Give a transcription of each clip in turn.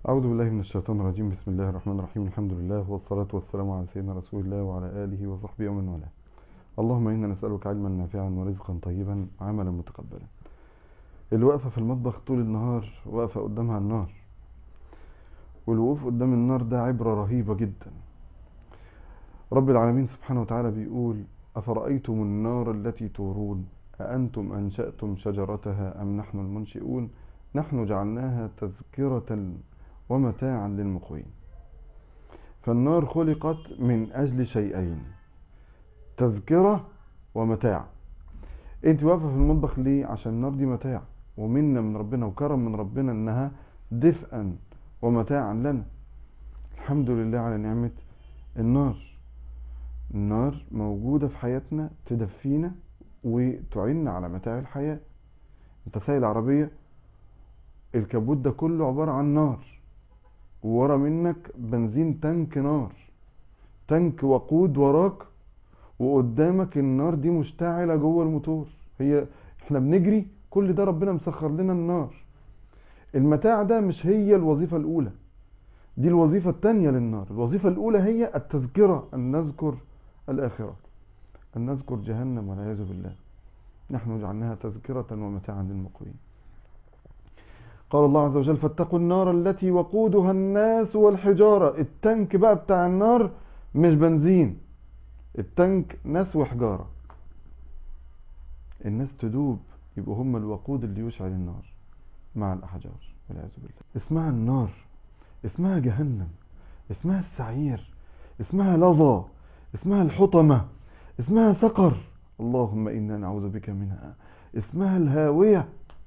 أعوذ بالله من الشيطان الرجيم بسم الله الرحمن الرحيم الحمد لله والصلاة والسلام على سيدنا رسول الله وعلى آله وصحبه ومن والاه اللهم إنا نسألك علما نافعا ورزقا طيبا وعملا متقبلا الوقفة في المطبخ طول النهار واقفة قدامها النار والوقوف قدام النار ده عبرة رهيبة جدا رب العالمين سبحانه وتعالى بيقول أفرأيتم النار التي تورون أأنتم أنشأتم شجرتها أم نحن المنشئون نحن جعلناها تذكرة ومتاعا للمقوين فالنار خلقت من أجل شيئين تذكرة ومتاع انت واقفة في المطبخ ليه عشان النار دي متاع ومنا من ربنا وكرم من ربنا انها دفئا ومتاعا لنا الحمد لله على نعمة النار النار موجودة في حياتنا تدفينا وتعيننا على متاع الحياة انت سايق العربية الكبوت ده كله عبارة عن نار وورا منك بنزين تانك نار تانك وقود وراك وقدامك النار دي مشتعلة جوه الموتور هي احنا بنجري كل ده ربنا مسخر لنا النار المتاع ده مش هي الوظيفة الأولى دي الوظيفة التانية للنار الوظيفة الأولى هي التذكرة أن نذكر الآخرة أن نذكر جهنم والعياذ بالله نحن جعلناها تذكرة ومتاعا للمقوين قال الله عز وجل فاتقوا النار التي وقودها الناس والحجارة التانك بقى بتاع النار مش بنزين التانك ناس وحجارة الناس تدوب يبقوا هم الوقود اللي يشعل النار مع الأحجار والعياذ بالله اسمها النار اسمها جهنم اسمها السعير اسمها لظى اسمها الحطمة اسمها سقر اللهم إنا نعوذ بك منها اسمها الهاوية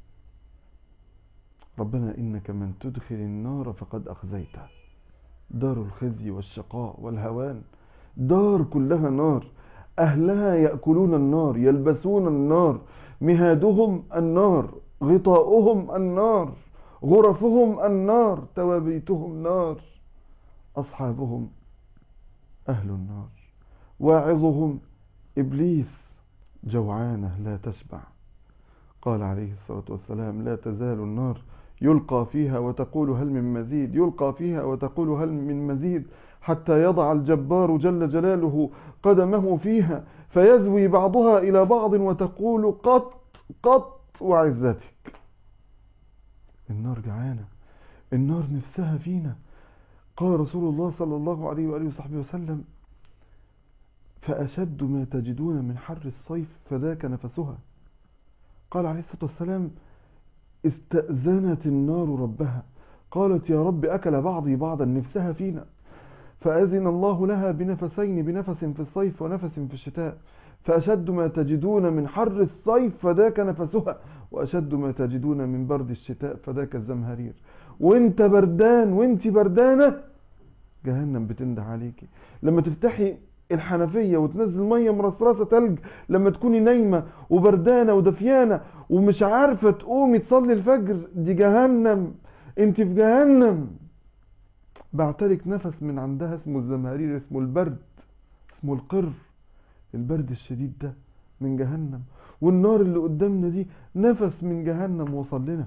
ربنا إنك من تدخل النار فقد أخزيته دار الخزي والشقاء والهوان دار كلها نار أهلها يأكلون النار يلبسون النار مهادهم النار غطاؤهم النار غرفهم النار توابيتهم نار أصحابهم أهل النار واعظهم إبليس جوعانة لا تشبع قال عليه الصلاة والسلام لا تزال النار يلقى فيها وتقول هل من مزيد يلقى فيها وتقول هل من مزيد حتى يضع الجبار جل جلاله قدمه فيها فيزوي بعضها إلى بعض وتقول قط قط وعزتك النار جعانة النار نفسها فينا قال رسول الله صلى الله عليه وآله وصحبه وسلم فأشد ما تجدون من حر الصيف فذاك نفسها قال عليه الصلاة والسلام استأذنت النار ربها قالت يا رب أكل بعضي بعضا نفسها فينا فأذن الله لها بنفسين بنفس في الصيف ونفس في الشتاء فأشد ما تجدون من حر الصيف فذاك نفسها وأشد ما تجدون من برد الشتاء فذاك الزمهرير وانت بردان وانت بردانة جهنم بتنده عليكي لما تفتحي الحنفية وتنزل مية مرصرصة تلج لما تكوني نايمة وبردانة ودفيانة ومش عارفة تقومي تصلي الفجر دي جهنم انت في جهنم بعتلك نفس من عندها اسمه الزمهرير اسمه البرد اسمه القر البرد الشديد ده من جهنم والنار اللي قدامنا دي نفس من جهنم وصل لنا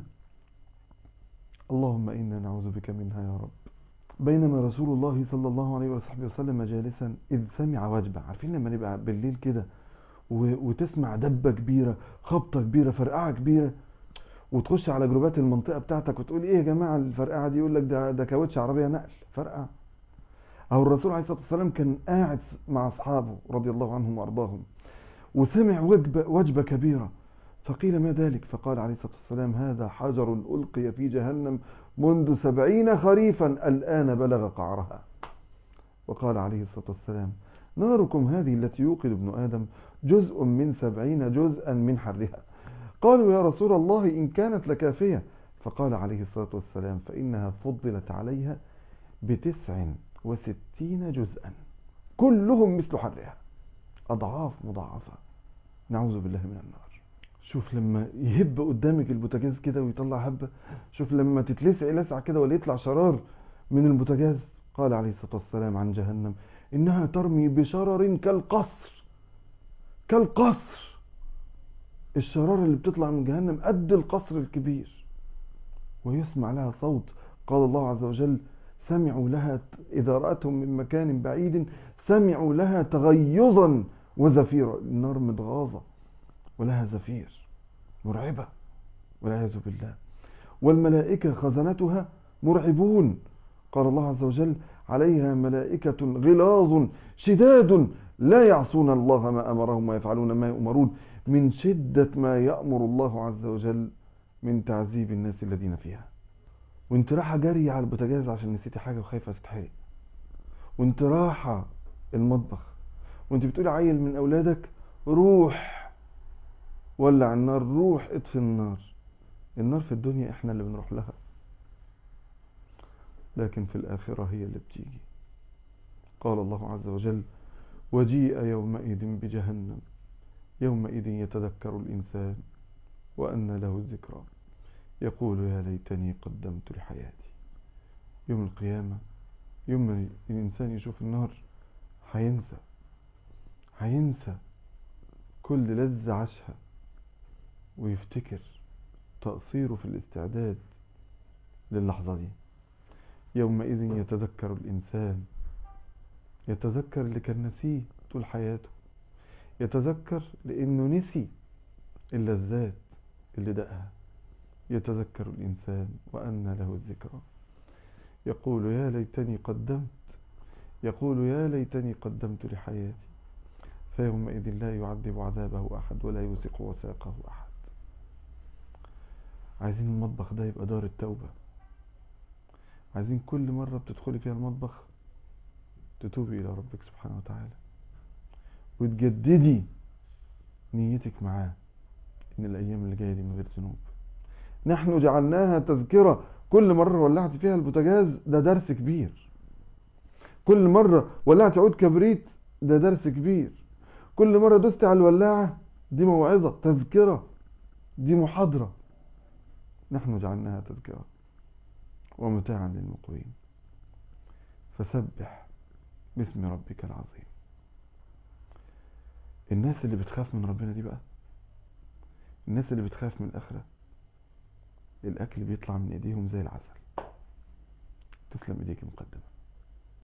اللهم إنا نعوذ بك منها يا رب بينما رسول الله صلى الله عليه وصحبه وسلم جالسا إذ سمع وجبة عارفين لما نبقى بالليل كده وتسمع دبة كبيرة خبطة كبيرة فرقعة كبيرة وتخش على جروبات المنطقة بتاعتك وتقول ايه يا جماعة الفرقعة دي يقول لك ده ده كاوتش عربية نقل فرقعة او الرسول عليه الصلاة والسلام كان قاعد مع اصحابه رضي الله عنهم وارضاهم وسمع وجبة, وجبة كبيرة فقيل ما ذلك فقال عليه الصلاة والسلام هذا حجر ألقي في جهنم منذ سبعين خريفا الآن بلغ قعرها وقال عليه الصلاة والسلام ناركم هذه التي يوقد ابن آدم جزء من سبعين جزءا من حرها قالوا يا رسول الله إن كانت لكافية فقال عليه الصلاة والسلام فإنها فضلت عليها بتسع وستين جزءا كلهم مثل حرها أضعاف مضاعفة نعوذ بالله من النار شوف لما يهب قدامك البوتاجاز كده ويطلع هبة شوف لما تتلسع لسعة كده ولا يطلع شرار من البوتاجاز قال عليه الصلاة والسلام عن جهنم إنها ترمي بشرر كالقصر كالقصر الشرار اللي بتطلع من جهنم قد القصر الكبير ويسمع لها صوت قال الله عز وجل سمعوا لها إذا رأتهم من مكان بعيد سمعوا لها تغيظا وزفيرا النار متغاظة ولها زفير مرعبة والعياذ بالله والملائكة خزنتها مرعبون قال الله عز وجل عليها ملائكة غلاظ شداد لا يعصون الله ما أمرهم ويفعلون ما يؤمرون من شدة ما يأمر الله عز وجل من تعذيب الناس الذين فيها وانت رايحة جري على البوتاجاز عشان نسيتي حاجة وخايفة تتحرق وانت رايحة المطبخ وانت بتقولي عيل من اولادك روح ولع النار روح اطفي النار النار في الدنيا احنا اللي بنروح لها لكن في الآخرة هي اللي بتيجي قال الله عز وجل وجيء يومئذ بجهنم يومئذ يتذكر الإنسان وأن له الذكرى يقول يا ليتني قدمت لحياتي يوم القيامة يوم ما الإنسان يشوف النار هينسى هينسى كل لذة عاشها ويفتكر تقصيره في الاستعداد للحظة دي يومئذ يتذكر الإنسان يتذكر اللي كان نسيه طول حياته يتذكر لأنه نسي اللذات اللي دقها يتذكر الإنسان وأن له الذكرى يقول يا ليتني قدمت يقول يا ليتني قدمت لحياتي فيومئذ لا يعذب عذابه أحد ولا يوثق وثاقه أحد عايزين المطبخ ده يبقى دار التوبة عايزين كل مرة بتدخلي فيها المطبخ تتوبي إلى ربك سبحانه وتعالى وتجددي نيتك معاه إن الأيام اللي جاية دي من غير ذنوب نحن جعلناها تذكرة كل مرة ولعت فيها البوتاجاز ده درس كبير كل مرة ولعت عود كبريت ده درس كبير كل مرة دوست على الولاعة دي موعظة تذكرة دي محاضرة نحن جعلناها تذكرة ومتاعا للمقوين فسبح باسم ربك العظيم الناس اللي بتخاف من ربنا دي بقى الناس اللي بتخاف من الآخرة الأكل بيطلع من إيديهم زي العسل تسلم إيديك مقدمة